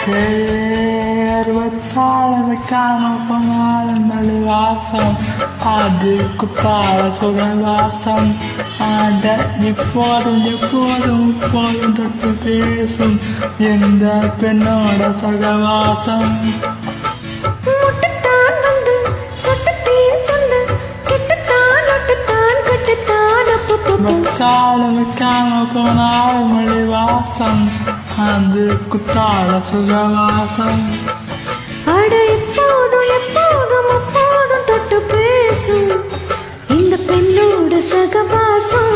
பேர் வச்சாலும் வைக்காம போனாலும் நடுவாசம் அது குத்தால சுகவாசம் ஆண்ட இப்போதும் எப்போதும் இப்போதும் தொட்டு பேசும் எந்த பெண்ணோட சகவாசம் முட்டுத்தான் வந்து சொட்டுத்தேன் தந்து கிட்டுத்தான் ஒட்டுத்தான் கட்டுத்தான் அப்பப்போ வச்சாலும் வைக்காம போனாலும் மொழிவாசம் அது குத்தால சுகவாசம் அட எப்போதும் எப்போதும் அப்போதும் தொட்டு பேசும் இந்த பெண்ணோட சகவாசம்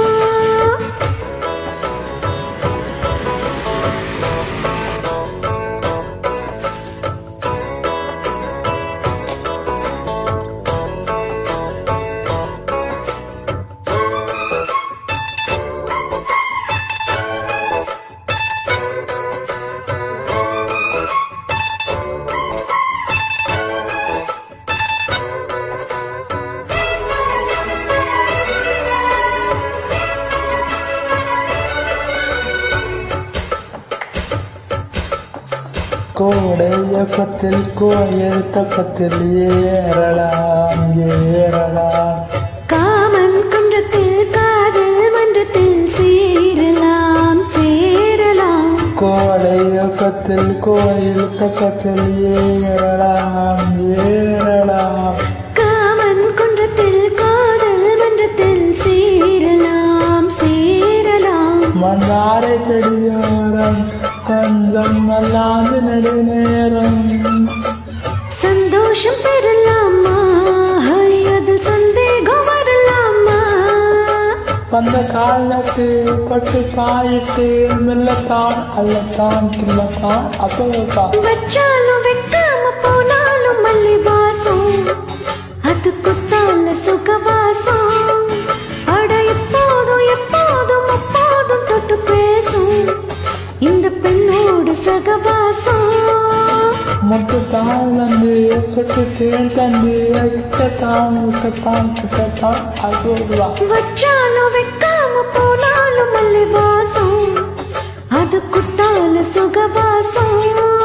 கோடையப்பத்தில் கோயில் தப்பத்தில் ஏறலாம் ஏறலாம் காமன் குன்றத்தில் காதல் மன்றத்தில் சேரலாம் சேரலாம் கோடையப்பத்தில் கோயில் தப்பத்தில் ஏறலாம் ஏறலாம் காமன் குன்றத்தில் காதல் மன்றத்தில் சேரலாம் சேரலாம் மந்தாரை செடியோரம் கொஞ்சம் நல்லாது நெடுநேரம் சந்தோஷம் பெறலாமா ஹை, அதில் சந்தேகம் வரலாமா வந்த காலத்து பட்டு பாயிட்டு மெல்லத்தான் அல்லத்தான் துள்ளத்தான் அப்பா வச்சாலும் வைக்காம போனாலும் மல்லி வாசம் அது குத்தால சுகவாசம் அட எப்போதும் எப்போதும் அப்போதும் தொட்டு பேசும் இந்த பெண்ணோடு சகவாசம் முட்டு தான் வந்து சொட்டு தேன் தந்து கிட்டத்தான் கிட்டத்தான் கிட்டத்தான் அப்பா வச்சாலும் வைக்காம போனாலும் மல்லி வாசம் அது குத்தால சுகவாசம்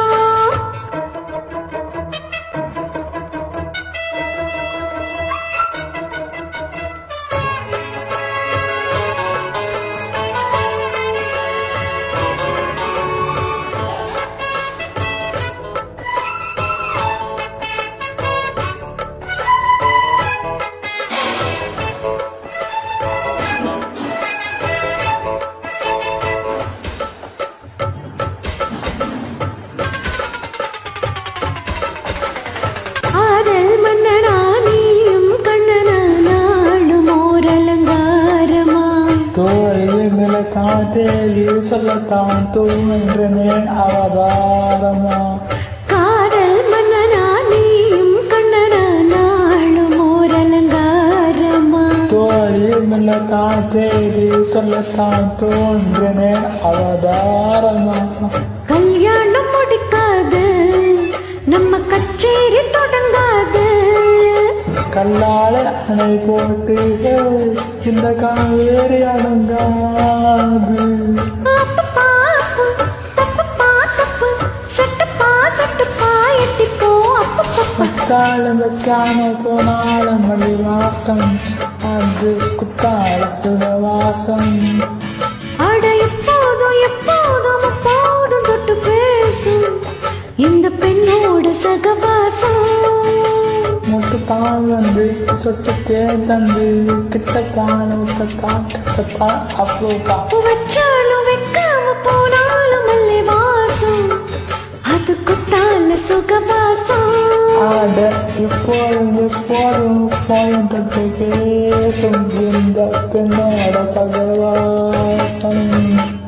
ஆடல் மன்னனா நீயும் கண்ணனா நாளும் ஓர் அலங்காரமா தோழியை மிளத்தான் தேவி சொல்லத்தான் தூன்றனேன் அவதாரமா காதல் மன்னனா நீயும் கண்ணனா நாளும் ஓர் அலங்காரமா தோழியை மிளத்தான் தேவி சொல்லத்தான் தோன்றனேன் அவதாரமா கல்யாணம் முடிக்காது நம்ம கச்சேரி தொடங்காது கல்லால அணை போட்டு இந்த காவேரி அடங்காது அப்பப்பா அப்பு, தப்பப்பா தப்பு, சட்டப்பா சட்டப்பா எட்டிப்போ அப்பப்பப்பா. சாலம் வைக்காம போனாலும் மணி வாசம் அது குத்தால சுகவாசம் அட எப்போதும் எப்போதும் அப்போதும் தொட்டு பேசும் இந்த பெண்ணோட சகவாசம் முட்டுத்தான் வந்து சொட்டு தேன் தந்து கிட்டத்தான் விட்டத்தான் கிட்டத்தான் அப்பா வச்சாலும் வைக்காம போனாலும் மல்லி வாசம் அது குத்தால சுகவாசம் ஆட எப்போதும் எப்போதும் போயும் தொட்டு பேசும் இந்த பெண்ணோட சகவாசம்